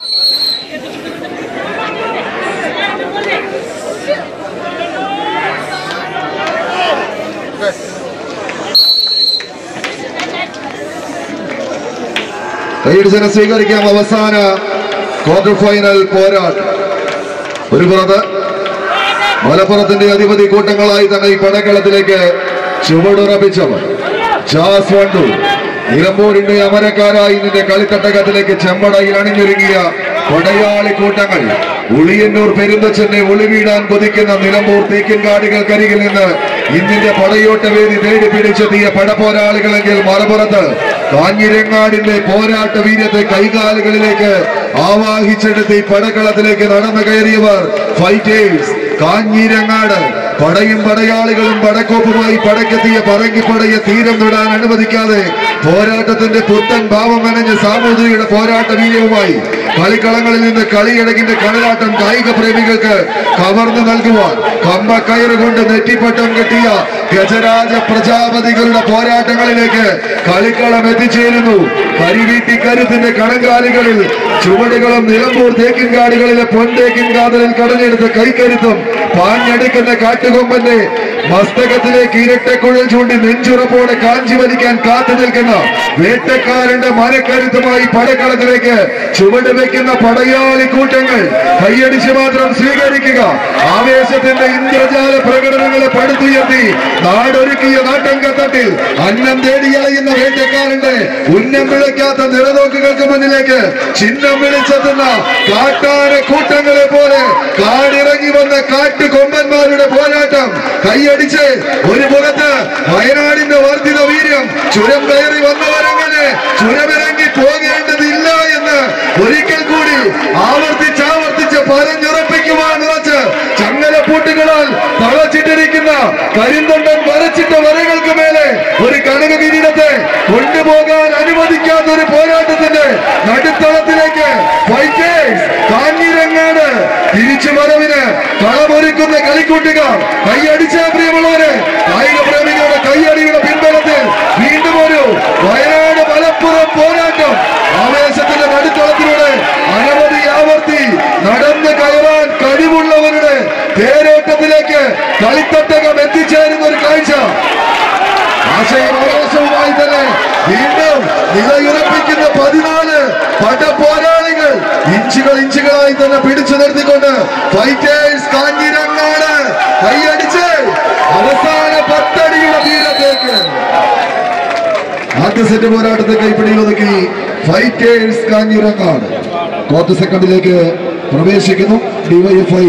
കൈയടിച്ചനെ സ്വീകരിക്കാം അവസാന quarter final പോരാട്ടം ഒരു പുറത്ത് മലപ്പുറത്തിന്റെ അധിപതി കൂട്ടങ്ങളായി തന്നെ ഈ പടക്കളത്തിലേക്ക് ചുവടുറപ്പിച്ചവർ ജാസ് വണ്ടു നിലമ്പൂരിന്റെ അമരക്കാരായി നിന്റെ കളിത്തട്ടകത്തിലേക്ക് ചെമ്പടയിൽ അണിഞ്ഞൊരുങ്ങിയ കൊടയാളി കൂട്ടങ്ങൾ ഉളിയന്നൂർ പെരുന്തച്ചനെ ഒളിവീടാൻ കൊതിക്കുന്ന നിലമ്പൂർ തേക്കിൻകാടുകൾക്കരികിൽ നിന്ന് ഇന്നിന്റെ പടയോട്ട വേദി തേടി പിടിച്ചെത്തിയ പടപോരാളികളെങ്കിൽ മലപ്പുറത്ത് കാഞ്ഞിരങ്ങാടിന്റെ പോരാട്ട വീര്യത്തെ കൈകാലുകളിലേക്ക് ആവാഹിച്ചെടുത്ത് ഈ പടക്കളത്തിലേക്ക് നടന്നു കയറിയവർ ഫൈറ്റേഴ്സ് കാഞ്ഞിരങ്ങാട് പടയും പടയാളികളും പടക്കോപ്പുമായി പടക്കെത്തിയ പറങ്കിപ്പടയെ തീരം തൊടാൻ അനുവദിക്കാതെ പോരാട്ടത്തിന്റെ പുത്തൻ ഭാവം നനഞ്ഞ സാമൂതിരിയുടെ പോരാട്ട വീര്യവുമായി കളിക്കളങ്ങളിൽ നിന്ന് കളിയടകിന്റെ കളലാട്ടം കായിക പ്രേമികൾക്ക് കവർന്നു നൽകുവാൻ കമ്പ കയറുകൊണ്ട് നെറ്റിപ്പട്ടം കെട്ടിയ ഗജരാജ പ്രജാപതികളുടെ പോരാട്ടങ്ങളിലേക്ക് കളിക്കളം എത്തിച്ചേരുന്നു കരിവീട്ടി കരുത്തിന്റെ കണങ്കാലികളിൽ ചുവടുകളും നിലമ്പൂർ തേക്കിൻകാടുകളിലെ പൊൻതേക്കിൻ കാതലിൽ കടലെടുത്ത കൈക്കരുത്തും പാഞ്ഞെടുക്കുന്ന കാട്ടുകൊമ്പന്റെ മസ്തകത്തിലേക്ക് ഇരട്ടക്കുഴൽ ചൂണ്ടി നെഞ്ചുറപ്പോടെ കാഞ്ചി വലിക്കാൻ കാത്തു നിൽക്കുന്ന വേട്ടക്കാരന്റെ മനക്കരുത്തുമായി പടക്കളത്തിലേക്ക് ചുവട് വെക്കുന്ന പടയാളി കൂട്ടങ്ങൾ കൈയടിച്ച് മാത്രം സ്വീകരിക്കുക ആവേശത്തിന്റെ ഇന്ദ്രജാല പ്രകടനങ്ങളെ പടുത്തുയർത്തി നാടൊരുക്കിയ നാട്ടങ്കത്തട്ടിൽ അന്നം തേടി അലയുന്ന വേട്ടക്കാരന്റെ ഉന്നം വിളിക്കാത്ത നിറനോക്കുകൾക്ക് മുന്നിലേക്ക് ചിഹ്നം വിളിച്ചെത്തുന്ന കാട്ടാന കൂട്ടങ്ങളെ പോലെ കാടിറങ്ങി വന്ന കാട്ടുകൊമ്പന്മാരുടെ പോരാട്ടം കൈയടിച്ച് ഒരു പുറത്ത് വയനാടിന്റെ വർദ്ധിത വീര്യം ചുരം കയറി വന്നവരങ്ങനെ ചുരമിറങ്ങി പോകേണ്ടതില്ല എന്ന് ഒരിക്കൽ കൂടി ആവർത്തിച്ച് ആവർത്തിച്ച് പറഞ്ഞുറപ്പിക്കുവാൻ ഉറച്ച് ചങ്ങലപ്പൂട്ടുകളാൽ തളച്ചിട്ടിരിക്കുന്ന കരിന്തൊണ്ടൻ വരച്ചിട്ട വരകൾക്ക് മേലെ ഒരു കനക കിരീടത്തെ കൊണ്ടുപോകാൻ അനുവദിക്കാത്ത ഒരു പോരാട്ടത്തിന്റെ നടുത്തളത്തിലേക്ക് ഫൈറ്റേഴ്സ് കാഞ്ഞിരങ്ങാട് തിരിച്ചു വരവിന് കളമൊരുക്കുന്ന കളിക്കൂട്ടുകാർ കൈയടിച്ച പ്രിയമുള്ളവര് കായിക പ്രേമികളുടെ കൈയടിയുടെ പിൻബലത്തിൽ വീണ്ടും ഒരു വയനാട് മലപ്പുറം പോരാട്ടം ആവേശത്തിന്റെ നടുത്തളത്തിലൂടെ അനവധി ആവർത്തി നടന്ന് കയറാൻ കഴിവുള്ളവരുടെ തേരോട്ടത്തിലേക്ക് കളിത്തട്ടകം എത്തിച്ചേരുന്ന ഒരു കാഴ്ച ആശയം ആവേശവുമായി തന്നെ വീണ്ടും നിലയുറപ്പിക്കുന്ന പതിനാല് പടപോരാളികൾ ഇഞ്ചുകൾ ഇഞ്ചുകളായി തന്നെ പിടിച്ചു നിർത്തിക്കൊണ്ട് ഫൈറ്റേഴ്സ് കാഞ്ഞിരങ്ങാട് കൈയടിച്ച് അവസാന പത്തടിയുടെ തീരത്തേക്ക് ആദ്യ സെറ്റ് പോരാട്ടത്തെ കൈപ്പിടിയിൽ ഒതുക്കി ഫൈറ്റേഴ്സ് കാഞ്ഞിരങ്ങാട് ക്വാർട്ടർ സെക്കൻഡിലേക്ക് പ്രവേശിക്കുന്നു ഡിവൈഎഫ്ഐ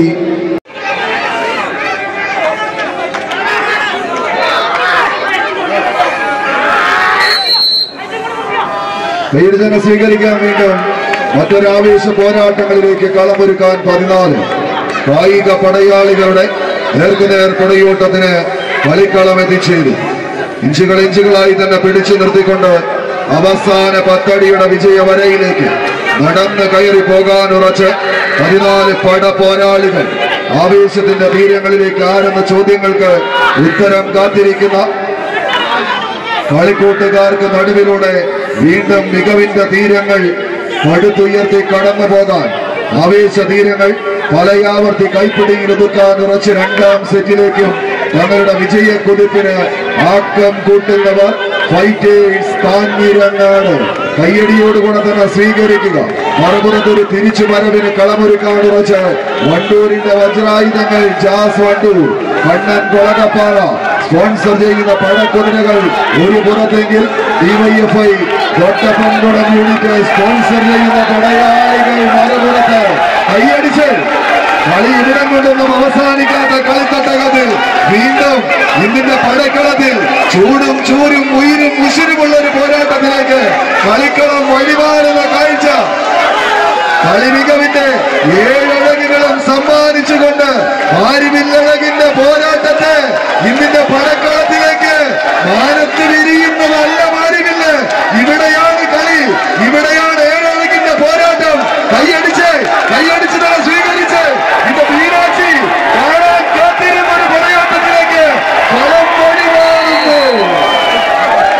പേരുജന സ്വീകരിക്കാൻ വീണ്ടും മറ്റൊരു ആവേശ പോരാട്ടങ്ങളിലേക്ക് കളമൊരുക്കാൻ പതിനാല് കായിക പടയാളികളുടെ നേർക്കുനേർ പടയോട്ടത്തിന് കളിക്കളം എത്തിച്ചേരും ഇഞ്ചുകൾ ഇഞ്ചുകളായി തന്നെ പിടിച്ചു നിർത്തിക്കൊണ്ട് അവസാന പത്തടിയുടെ വിജയ വരയിലേക്ക് നടന്ന് കയറി പോകാൻ ഉറച്ച് പതിനാല് പട പോരാളികൾ ആവേശത്തിന്റെ തീരങ്ങളിലേക്ക് ആരെന്ന ചോദ്യങ്ങൾക്ക് ഉത്തരം കാത്തിരിക്കുന്ന കളിക്കൂട്ടുകാർക്ക് നടുവിലൂടെ വീണ്ടും മികവിന്റെ തീരങ്ങൾ പടുത്തുയർത്തി കടന്നു പോകാൻ ആവേശ തീരങ്ങൾ പലയാവർത്തി കൈപ്പിടിയിൽ ഒതുക്കാൻ ഉറച്ച് രണ്ടാം സെറ്റിലേക്കും തങ്ങളുടെ വിജയ കുതിപ്പിന് ആക്കം കൂട്ടുന്നവർ ഫൈറ്റേഴ്സ് കാഞ്ഞിരങ്ങാട് കയ്യടിയോടുകൂടെ തന്നെ സ്വീകരിക്കുക മറുപുറത്തൊരു തിരിച്ചു വരവിന് കളമൊരുക്കാൻ ഉറച്ച് വണ്ടൂരിന്റെ വജ്രായുധങ്ങൾ ജാസ് വണ്ടൂർ കണ്ണൻ കൊളകപ്പാറ സ്പോൺസർ ചെയ്യുന്ന പടക്കുതിരകൾ ഒരു പുറത്തെങ്കിൽ ഡിവൈഎഫ്ഐ തൊട്ടപ്പൻകുളം യൂണിറ്റ് സ്പോൺസർ ചെയ്യുന്ന പടയാളികൾ മറുപുറത്ത് കൈയടിച്ച് കളി ഇവിടം കൊണ്ടൊന്നും അവസാനിക്കാത്ത കളിത്തട്ടകത്തിൽ വീണ്ടും ഇന്നിന്റെ പടക്കളത്തിൽ ചൂടും ചൂരും ഉയിരും ഉശിരുമുള്ള ഒരു പോരാട്ടത്തിലേക്ക് കളിക്കളം വഴിമാറുന്ന കാഴ്ച കളി മികവിന്റെ ഏഴഴകുകളും സമ്മാനിച്ചുകൊണ്ട് ആരുമില്ലഴകിന്റെ പോരാട്ടത്തെ ഇന്നിന്റെ പടക്കളത്തിലേക്ക് മാനത്ത് വിരിയുന്നതല്ല മാരുമില്ല ഇവിടെയാണ് കളി ഇവിടെയാണ് ഏഴഴകിന്റെ പോരാട്ടം കൈയടിച്ച് കൈയടിച്ച് തന്നെ സ്വീകരിച്ച് ഇത് മീനാക്ഷി കാണാൻ കാത്തിരുന്ന ഒരു പോരാട്ടത്തിലേക്ക് കളം വഴിമാറുന്നു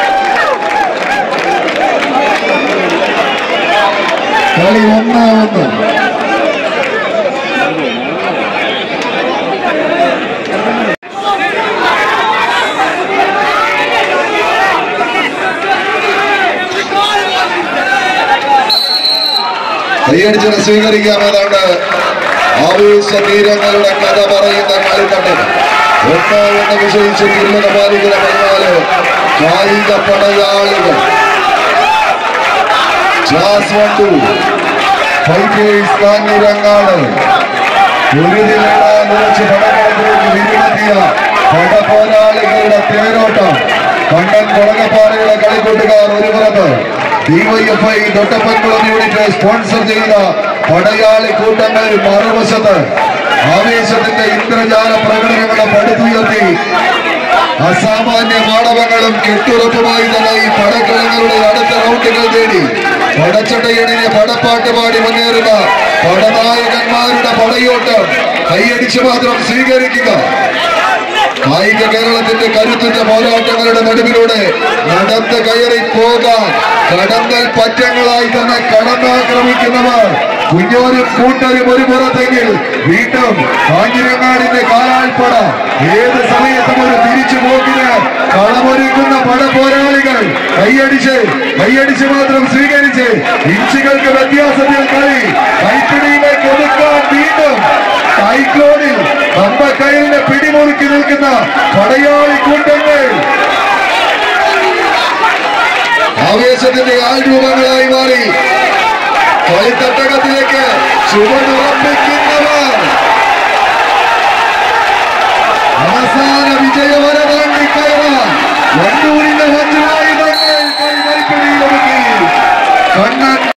കളി ഒന്ന് ഒന്ന് കൈയടിച്ചിട്ട് സ്വീകരിക്കാമെന്നാണ് ആവേശ തീരങ്ങളുടെ കഥ പറയുന്ന കളിത്തട്ടൻ ഒന്ന് എന്ന് വിജയിച്ച് തിരുമല പാലിക്കുന്ന പറഞ്ഞാല് കായിക പടയാളികൾ class one two fighters Kanhirangad ഒരു നേടാൻ കുറച്ച് പടങ്ങളിലേക്ക് വിരുന്നെത്തിയ പടപോരാളികളുടെ തേരോട്ടം കണ്ടൻ കൊളകപ്പാറയുടെ കളിക്കൂട്ടുകാർ ഒരു പുറത്ത് ഡിവൈഎഫ്ഐ തൊട്ടപ്പൻകുളം യൂണിറ്റ് സ്പോൺസർ ചെയ്ത പടയാളി കൂട്ടങ്ങൾ മറുവശത്ത് ആവേശത്തിന്റെ ഇന്ദ്രജാല പ്രകടനങ്ങളെ പടുത്തുയർത്തി അസാമാന്യ മാണവങ്ങളും കെട്ടുറപ്പുമായി തന്നെ ഈ പടക്കളങ്ങളുടെ അടുത്ത റൗണ്ടുകൾ തേടി പടച്ചട്ടയണിനെ പടപ്പാട്ട് പാടി മുന്നേറുന്ന പടനായകന്മാരുടെ പടയോട്ടം കൈയടിച്ച് മാത്രം സ്വീകരിക്കുക കായിക കേരളത്തിന്റെ കരുത്തുറ്റ പോരാട്ടങ്ങളുടെ നടുവിലൂടെ നടന്ന് കയറി പോകാൻ കടന്നൽ പറ്റങ്ങളായി തന്നെ കടന്നാക്രമിക്കുന്നവർ കുഞ്ഞോരും കൂട്ടരും ഒരു പുറത്തെങ്കിൽ വീണ്ടും കാഞ്ഞിരങ്ങാടിന്റെ കാലാൾപ്പട ഏത് സമയത്തും ഒരു തിരിച്ചു പോക്കിന് കളമൊരുക്കുന്ന പട പോരാളികൾ കൈയടിച്ച് കൈയടിച്ച് മാത്രം സ്വീകരിച്ച് ഇഞ്ചുകൾക്ക് വ്യത്യാസത്തിൽ കളി കൈപ്പിടിയിലേക്ക് ഒതുക്കാൻ വീണ്ടും സൈക്ലോണിൽ കമ്പക്കയലിനെ പിടിമുറുക്കി നിൽക്കുന്ന പടയാളി കൂട്ടങ്ങൾ ആവേശത്തിന്റെ ആൾരൂപങ്ങളായി മാറി കളിത്തട്ടകത്തിലേക്ക് ചുവടുറപ്പിക്കുന്നവർ അവസാന വിജയവര താണ്ടി കയറാൻ വണ്ടൂരിൽ